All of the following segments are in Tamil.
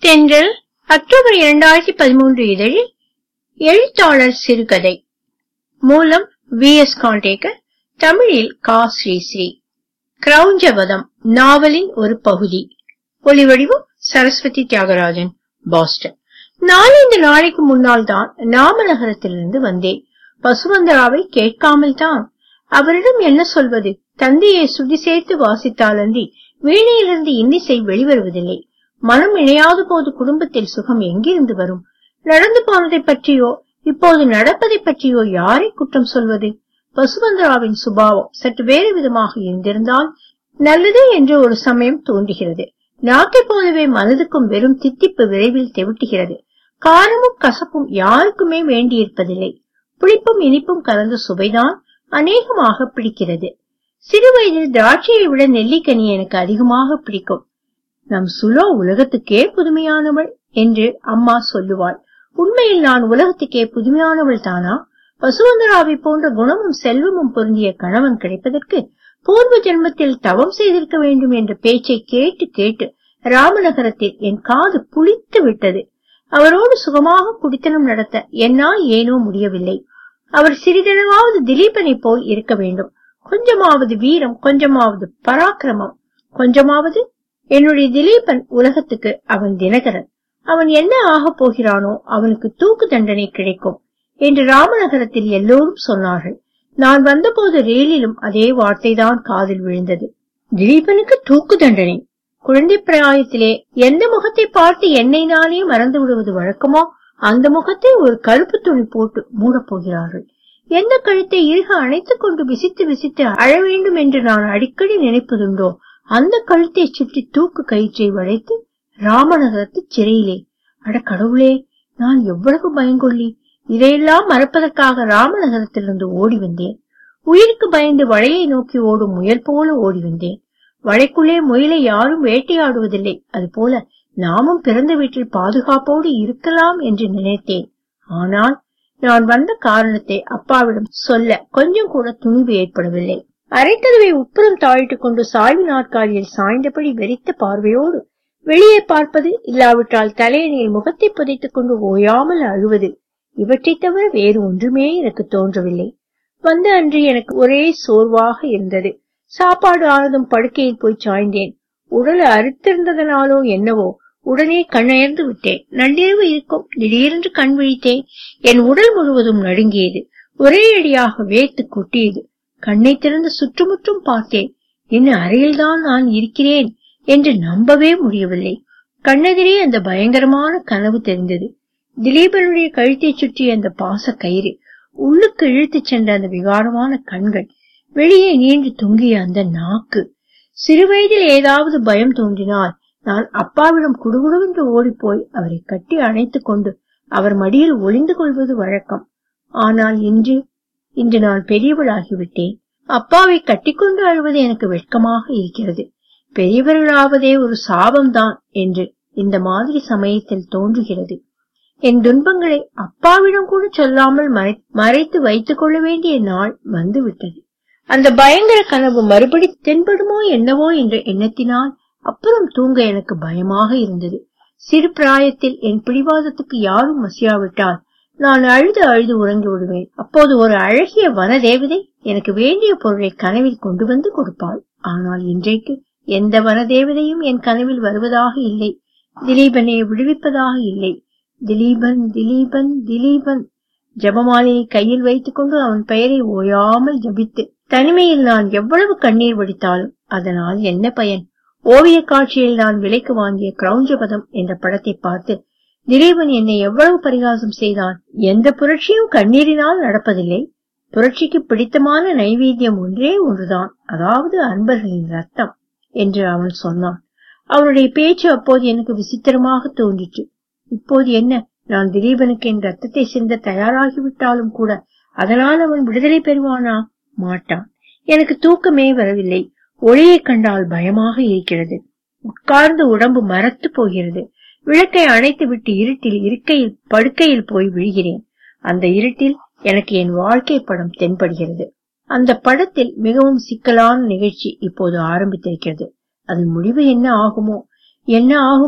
தென்றல் அக்டோபர் இரண்டாயிரத்தி பதிமூன்று இதழில் எழுத்தாளர் சிறுகதை மூலம் வி எஸ் காண்டேக்கர் தமிழில் கா ஸ்ரீஸ்ரீ கிரௌஞ்சவதம் நாவலின் ஒரு பகுதி ஒலிவடிவம் சரஸ்வதி தியாகராஜன் பாஸ்டன் நாலந்து நாளைக்கு முன்னால் தான் நாமநகரத்திலிருந்து வந்தேன் பசுவந்தராவை கேட்காமல் தான் அவரிடம் என்ன சொல்வது தந்தையை சுடி சேர்த்து வாசித்தாலன்றி வீணையிலிருந்து இன்னிசை வெளிவருவதில்லை மனம் இணையாத போது குடும்பத்தில் சுகம் எங்கிருந்து வரும் நடந்து போனதை பற்றியோ இப்போது நடப்பதை பற்றியோ யாரை குற்றம் சொல்வது பசுவந்தராவின் சுபாவம் சற்று வேறு விதமாக இருந்திருந்தால் நல்லதே என்று ஒரு சமயம் தோன்றுகிறது நாட்டை போலவே மனதுக்கும் வெறும் தித்திப்பு விரைவில் தெவிட்டுகிறது காரமும் கசப்பும் யாருக்குமே வேண்டியிருப்பதில்லை புளிப்பும் இனிப்பும் கலந்த சுவைதான் அநேகமாக பிடிக்கிறது சிறு வயதில் திராட்சையை விட நெல்லிக்கனி எனக்கு அதிகமாக பிடிக்கும் நம் சுலோ உலகத்துக்கே புதுமையானவள் என்று அம்மா சொல்லுவாள் உண்மையில் நான் உலகத்துக்கே புதுமையானவள் தானா பசுவந்தராவை போன்ற குணமும் செல்வமும் பொருந்திய கணவன் கிடைப்பதற்கு பூர்வ ஜென்மத்தில் தவம் செய்திருக்க வேண்டும் என்ற பேச்சை கேட்டு கேட்டு ராமநகரத்தில் என் காது புளித்து விட்டது அவரோடு சுகமாக குடித்தனம் நடத்த என்னால் ஏனோ முடியவில்லை அவர் சிறிதளவாவது திலீபனை போல் இருக்க வேண்டும் கொஞ்சமாவது வீரம் கொஞ்சமாவது பராக்கிரமம் கொஞ்சமாவது என்னுடைய திலீபன் உலகத்துக்கு அவன் தினகரன் அவன் என்ன ஆகப் போகிறானோ அவனுக்கு தூக்கு தண்டனை கிடைக்கும் என்று ராமநகரத்தில் எல்லோரும் சொன்னார்கள் நான் வந்தபோது ரயிலிலும் அதே வார்த்தைதான் காதில் விழுந்தது திலீபனுக்கு தூக்கு தண்டனை குழந்தை பிராயத்திலே எந்த முகத்தை பார்த்து என்னை நானே மறந்து விடுவது வழக்கமோ அந்த முகத்தை ஒரு கருப்பு துணி போட்டு மூடப் போகிறார்கள் எந்த கழுத்தை இறுக அணைத்துக் கொண்டு விசித்து விசித்து அழ வேண்டும் என்று நான் அடிக்கடி நினைப்பதுண்டோ அந்த கழுத்தை சுற்றி தூக்கு கயிற்றை வளைத்து ராமநகரத்து சிறையிலே அட கடவுளே நான் எவ்வளவு பயங்கொள்ளி இதையெல்லாம் மறப்பதற்காக ராமநகரத்திலிருந்து ஓடி வந்தேன் உயிருக்கு பயந்து வளையை நோக்கி ஓடும் முயல் போல ஓடி வந்தேன் வளைக்குள்ளே முயலை யாரும் வேட்டையாடுவதில்லை அதுபோல நாமும் பிறந்த வீட்டில் பாதுகாப்போடு இருக்கலாம் என்று நினைத்தேன் ஆனால் நான் வந்த காரணத்தை அப்பாவிடம் சொல்ல கொஞ்சம் கூட துணிவு ஏற்படவில்லை அரைக்கதவை உப்புறம் தாழிட்டுக் கொண்டு சாய்வு நாற்காலியில் சாய்ந்தபடி வெறித்த பார்வையோடு வெளியே பார்ப்பது இல்லாவிட்டால் தலையணியில் முகத்தை புதைத்துக் கொண்டு ஓயாமல் அழுவது இவற்றை தவிர வேறு ஒன்றுமே எனக்கு தோன்றவில்லை வந்த அன்று எனக்கு ஒரே சோர்வாக இருந்தது சாப்பாடு ஆனதும் படுக்கையில் போய் சாய்ந்தேன் உடல் அறுத்திருந்ததனாலோ என்னவோ உடனே கண்ணயர்ந்து விட்டேன் நள்ளிரவு இருக்கும் திடீரென்று கண் விழித்தேன் என் உடல் முழுவதும் நடுங்கியது ஒரே அடியாக வேர்த்து கொட்டியது கண்ணை திறந்து சுற்றுமுற்றும் பார்த்தேன் என் அறையில்தான் நான் இருக்கிறேன் என்று நம்பவே முடியவில்லை கண்ணெதிரே அந்த பயங்கரமான கனவு தெரிந்தது திலீபனுடைய கழுத்தை சுற்றி அந்த பாச கயிறு உள்ளுக்கு இழுத்துச் சென்ற அந்த விகாரமான கண்கள் வெளியே நீண்டு தொங்கிய அந்த நாக்கு சிறுவயதில் ஏதாவது பயம் தோன்றினால் நான் அப்பாவிடம் குடுகுடுவென்று ஓடிப்போய் அவரை கட்டி அணைத்துக் கொண்டு அவர் மடியில் ஒளிந்து கொள்வது வழக்கம் ஆனால் இன்று இன்று நான் பெரியவளாகிவிட்டேன் அப்பாவை கட்டிக்கொண்டு அழுவது எனக்கு வெட்கமாக இருக்கிறது பெரியவர்களாவதே ஒரு சாபம்தான் என்று இந்த மாதிரி சமயத்தில் தோன்றுகிறது என் துன்பங்களை அப்பாவிடம் கூட சொல்லாமல் மறைத்து வைத்துக் கொள்ள வேண்டிய நாள் வந்துவிட்டது அந்த பயங்கர கனவு மறுபடி தென்படுமோ என்னவோ என்ற எண்ணத்தினால் அப்புறம் தூங்க எனக்கு பயமாக இருந்தது சிறு பிராயத்தில் என் பிடிவாதத்துக்கு யாரும் மசியாவிட்டால் நான் அழுது அழுது உறங்கி விடுவேன் அப்போது ஒரு அழகிய வனதேவதை எனக்கு வேண்டிய பொருளை கனவில் கொண்டு வந்து கொடுப்பாள் ஆனால் இன்றைக்கு எந்த வனதேவதையும் என் கனவில் வருவதாக இல்லை திலீபனை விடுவிப்பதாக இல்லை திலீபன் திலீபன் திலீபன் ஜபமாலையை கையில் வைத்துக் கொண்டு அவன் பெயரை ஓயாமல் ஜபித்து தனிமையில் நான் எவ்வளவு கண்ணீர் வடித்தாலும் அதனால் என்ன பயன் ஓவிய காட்சியில் நான் விலைக்கு வாங்கிய கிரௌஞ்சபதம் என்ற படத்தை பார்த்து திலீபன் என்னை எவ்வளவு பரிகாசம் செய்தான் எந்த புரட்சியும் கண்ணீரினால் நடப்பதில்லை புரட்சிக்கு பிடித்தமான நைவேத்தியம் ஒன்றே ஒன்றுதான் அதாவது அன்பர்களின் ரத்தம் என்று அவன் சொன்னான் அவனுடைய பேச்சு அப்போது எனக்கு விசித்திரமாக தோன்றிற்று இப்போது என்ன நான் திலீபனுக்கு என் ரத்தத்தை சிந்த தயாராகிவிட்டாலும் கூட அதனால் அவன் விடுதலை பெறுவானா மாட்டான் எனக்கு தூக்கமே வரவில்லை ஒளியை கண்டால் பயமாக இருக்கிறது உட்கார்ந்து உடம்பு மரத்து போகிறது விளக்கை அணைத்து விட்டு இருட்டில் இருக்கையில் படுக்கையில் போய் விழுகிறேன் அந்த இருட்டில் எனக்கு என் வாழ்க்கை படம் தென்படுகிறது அந்த படத்தில் மிகவும் சிக்கலான நிகழ்ச்சி இப்போது ஆரம்பித்திருக்கிறது அதன் முடிவு என்ன ஆகுமோ என்ன ஆகுமோ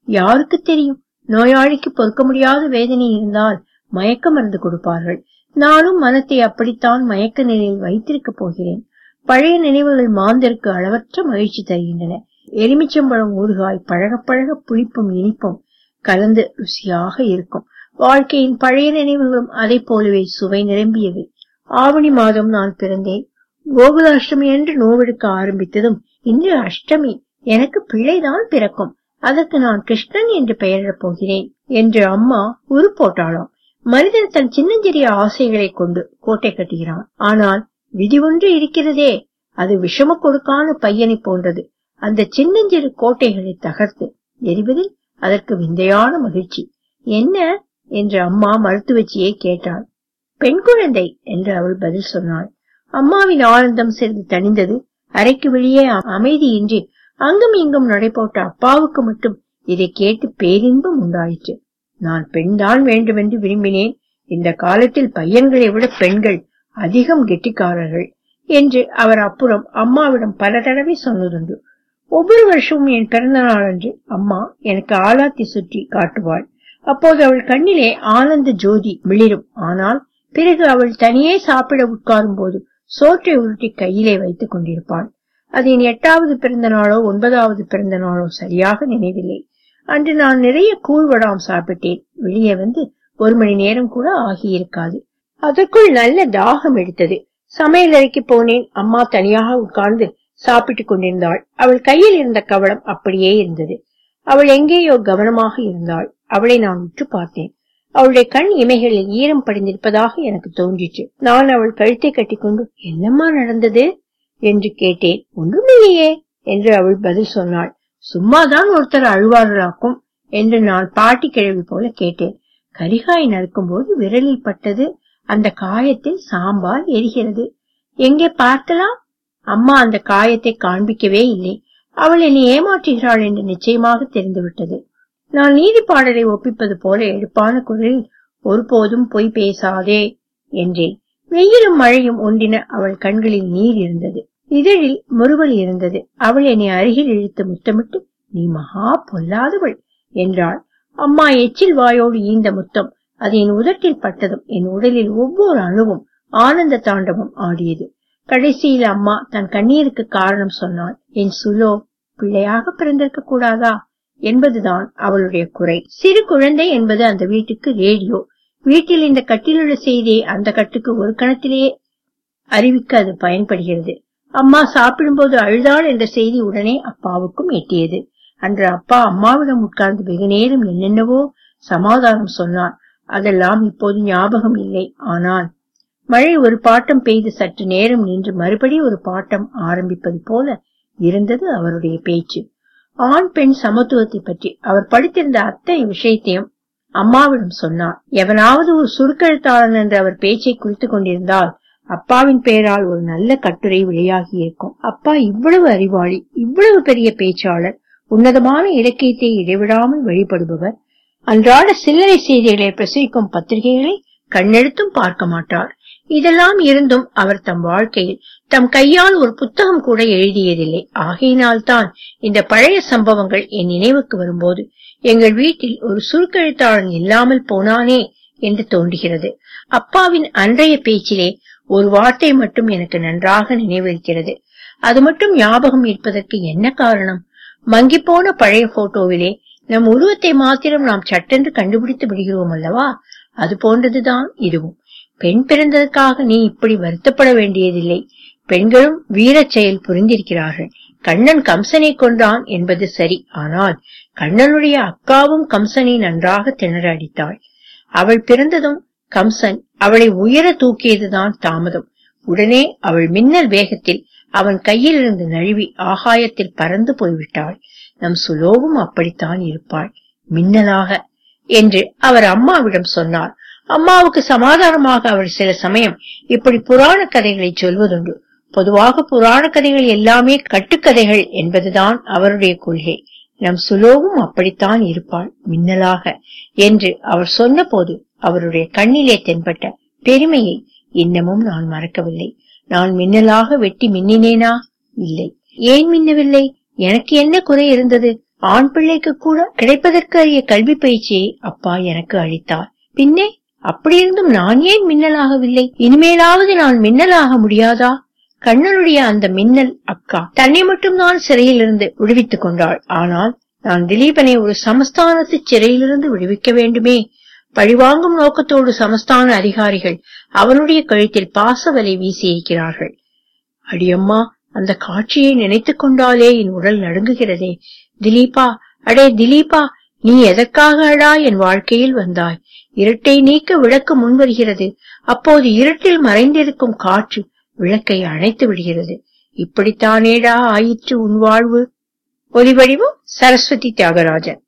யாருக்கு தெரியும் நோயாளிக்கு பொறுக்க முடியாத வேதனை இருந்தால் மயக்க மருந்து கொடுப்பார்கள் நானும் மனத்தை அப்படித்தான் மயக்க நிலையில் வைத்திருக்கப் போகிறேன் பழைய நினைவுகள் மாந்தருக்கு அளவற்ற மகிழ்ச்சி தருகின்றன எலுமிச்சம்பழம் ஊறுகாய் பழக பழக புளிப்பும் இனிப்பும் கலந்து ருசியாக இருக்கும் வாழ்க்கையின் பழைய நினைவுகளும் அதை போலவே சுவை நிரம்பியவை ஆவணி மாதம் நான் பிறந்தேன் கோகுலாஷ்டமி என்று நோவெடுக்க ஆரம்பித்ததும் இன்று அஷ்டமி எனக்கு பிள்ளைதான் பிறக்கும் அதற்கு நான் கிருஷ்ணன் என்று பெயரிடப் போகிறேன் என்று அம்மா உரு போட்டாளாம் மனிதன் தன் சின்னஞ்சிறிய ஆசைகளை கொண்டு கோட்டை கட்டுகிறான் ஆனால் விதி ஒன்று இருக்கிறதே அது விஷம கொடுக்கான பையனை போன்றது அந்த சின்னஞ்சிறு கோட்டைகளை தகர்த்து எரிவதில் அதற்கு விந்தையான மகிழ்ச்சி என்ன என்று அம்மா மருத்துவச்சியை கேட்டாள் பெண் குழந்தை என்று அவள் பதில் சொன்னாள் அம்மாவின் ஆனந்தம் சிறிது தணிந்தது அறைக்கு வெளியே அமைதியின்றி அங்கும் இங்கும் நடைபோட்ட அப்பாவுக்கு மட்டும் இதை கேட்டு பேரின்பம் உண்டாயிற்று நான் பெண்தான் வேண்டுமென்று விரும்பினேன் இந்த காலத்தில் பையன்களை விட பெண்கள் அதிகம் கெட்டிக்காரர்கள் என்று அவர் அப்புறம் அம்மாவிடம் பல தடவை சொன்னதுண்டு ஒவ்வொரு வருஷமும் என் பிறந்த நாளன்று அம்மா எனக்கு ஆலாத்தி சுற்றி காட்டுவாள் அப்போது அவள் கண்ணிலே ஆனந்த ஜோதி மிளிரும் ஆனால் பிறகு அவள் தனியே சாப்பிட உட்காரும் போது சோற்றை உருட்டி கையிலே வைத்துக் கொண்டிருப்பாள் அது என் எட்டாவது பிறந்த நாளோ ஒன்பதாவது பிறந்த நாளோ சரியாக நினைவில்லை அன்று நான் நிறைய கூழ்வடாம் சாப்பிட்டேன் வெளியே வந்து ஒரு மணி நேரம் கூட ஆகியிருக்காது அதற்குள் நல்ல தாகம் எடுத்தது சமையல் அறைக்கு போனேன் அம்மா தனியாக உட்கார்ந்து சாப்பிட்டுக் கொண்டிருந்தாள் அவள் கையில் இருந்த கவளம் அப்படியே இருந்தது அவள் எங்கேயோ கவனமாக இருந்தாள் அவளை நான் உற்று பார்த்தேன் அவளுடைய கண் இமைகளில் ஈரம் படிந்திருப்பதாக எனக்கு தோன்றிற்று நான் அவள் கழுத்தை கட்டிக்கொண்டு என்னம்மா நடந்தது என்று கேட்டேன் ஒன்றுமில்லையே என்று அவள் பதில் சொன்னாள் சும்மாதான் ஒருத்தர் அழுவார்களாக்கும் என்று நான் பாட்டி கிழவி போல கேட்டேன் கரிகாய் நறுக்கும் போது விரலில் பட்டது அந்த காயத்தில் சாம்பார் எரிகிறது எங்கே பார்க்கலாம் அம்மா அந்த காயத்தை காண்பிக்கவே இல்லை அவள் என்னை ஏமாற்றுகிறாள் என்று நிச்சயமாக தெரிந்துவிட்டது நான் நீதி பாடலை ஒப்பிப்பது போல எடுப்பான குரலில் ஒருபோதும் பொய் பேசாதே என்றேன் வெயிலும் மழையும் ஒன்றின அவள் கண்களில் நீர் இருந்தது இதழில் முறுவல் இருந்தது அவள் என்னை அருகில் இழுத்து முத்தமிட்டு நீ மகா பொல்லாதவள் என்றாள் அம்மா எச்சில் வாயோடு ஈந்த முத்தம் அது என் உதட்டில் பட்டதும் என் உடலில் ஒவ்வொரு அணுவும் ஆனந்த தாண்டவம் ஆடியது கடைசியில் அம்மா தன் கண்ணீருக்கு காரணம் சொன்னாள் என் சுலோ பிள்ளையாக பிறந்திருக்க கூடாதா என்பதுதான் அவளுடைய குறை சிறு குழந்தை என்பது அந்த வீட்டுக்கு ரேடியோ வீட்டில் இந்த கட்டிலுள்ள செய்தியை அந்த கட்டுக்கு ஒரு கணத்திலேயே அறிவிக்க அது பயன்படுகிறது அம்மா சாப்பிடும்போது அழுதாள் என்ற செய்தி உடனே அப்பாவுக்கும் எட்டியது அன்று அப்பா அம்மாவிடம் உட்கார்ந்து வெகு நேரம் என்னென்னவோ சமாதானம் சொன்னார் அதெல்லாம் இப்போது ஞாபகம் இல்லை ஆனால் மழை ஒரு பாட்டம் பெய்து சற்று நேரம் நின்று மறுபடி ஒரு பாட்டம் ஆரம்பிப்பது போல இருந்தது அவருடைய பேச்சு ஆண் பெண் சமத்துவத்தை பற்றி அவர் படித்திருந்த அத்தனை விஷயத்தையும் அம்மாவிடம் சொன்னார் எவனாவது ஒரு சுருக்கெழுத்தாளன் என்று அவர் பேச்சை குறித்துக் கொண்டிருந்தால் அப்பாவின் பெயரால் ஒரு நல்ல கட்டுரை வெளியாகி இருக்கும் அப்பா இவ்வளவு அறிவாளி இவ்வளவு பெரிய பேச்சாளர் உன்னதமான இலக்கியத்தை இடைவிடாமல் வழிபடுபவர் அன்றாட சில்லறை செய்திகளை பிரசுரிக்கும் பத்திரிகைகளை கண்ணெடுத்தும் பார்க்க மாட்டார் இதெல்லாம் இருந்தும் அவர் தம் வாழ்க்கையில் தம் கையால் ஒரு புத்தகம் கூட எழுதியதில்லை ஆகையினால்தான் இந்த பழைய சம்பவங்கள் என் நினைவுக்கு வரும்போது எங்கள் வீட்டில் ஒரு சுருக்கெழுத்தாளன் இல்லாமல் போனானே என்று தோன்றுகிறது அப்பாவின் அன்றைய பேச்சிலே ஒரு வார்த்தை மட்டும் எனக்கு நன்றாக நினைவிருக்கிறது அது மட்டும் ஞாபகம் இருப்பதற்கு என்ன காரணம் மங்கி போன பழைய போட்டோவிலே நம் உருவத்தை மாத்திரம் நாம் சட்டென்று கண்டுபிடித்து விடுகிறோம் அல்லவா அது போன்றதுதான் இதுவும் பெண் பிறந்ததற்காக நீ இப்படி வருத்தப்பட வேண்டியதில்லை பெண்களும் வீரச் செயல் புரிந்திருக்கிறார்கள் கண்ணன் கம்சனை கொன்றான் என்பது சரி ஆனால் கண்ணனுடைய அக்காவும் கம்சனை நன்றாக திணற அடித்தாள் அவள் பிறந்ததும் கம்சன் அவளை உயர தூக்கியதுதான் தாமதம் உடனே அவள் மின்னல் வேகத்தில் அவன் கையில் இருந்து நழுவி ஆகாயத்தில் பறந்து போய்விட்டாள் நம் சுலோவும் அப்படித்தான் இருப்பாள் மின்னலாக என்று அவர் அம்மாவிடம் சொன்னார் அம்மாவுக்கு சமாதானமாக அவர் சில சமயம் இப்படி புராண கதைகளை சொல்வதுண்டு பொதுவாக புராண கதைகள் எல்லாமே கட்டுக்கதைகள் என்பதுதான் அவருடைய கொள்கை நம் சுலோவும் அப்படித்தான் இருப்பாள் மின்னலாக என்று அவர் சொன்னபோது அவருடைய கண்ணிலே தென்பட்ட பெருமையை இன்னமும் நான் மறக்கவில்லை நான் மின்னலாக வெட்டி மின்னினேனா இல்லை ஏன் மின்னவில்லை எனக்கு என்ன குறை இருந்தது ஆண் பிள்ளைக்கு கூட கிடைப்பதற்கு அரிய கல்வி பயிற்சியை அப்பா எனக்கு அளித்தார் பின்னே அப்படியிருந்தும் நான் ஏன் மின்னலாகவில்லை இனிமேலாவது நான் மின்னலாக முடியாதா கண்ணனுடைய அந்த மின்னல் அக்கா தன்னை மட்டும் தான் சிறையிலிருந்து விடுவித்துக் கொண்டாள் ஆனால் நான் திலீபனை ஒரு சமஸ்தானத்து சிறையிலிருந்து விடுவிக்க வேண்டுமே பழிவாங்கும் நோக்கத்தோடு சமஸ்தான அதிகாரிகள் அவனுடைய கழுத்தில் பாசவலை வீசியிருக்கிறார்கள் அடியம்மா அந்த காட்சியை நினைத்துக் கொண்டாலே என் உடல் நடுங்குகிறதே திலீபா அடே திலீபா நீ எதற்காக அடா என் வாழ்க்கையில் வந்தாய் இருட்டை நீக்க விளக்கு முன்வருகிறது அப்போது இருட்டில் மறைந்திருக்கும் காற்று விளக்கை அணைத்து விடுகிறது இப்படித்தானேடா ஆயிற்று உன் வாழ்வு ஒலிவடிவம் சரஸ்வதி தியாகராஜன்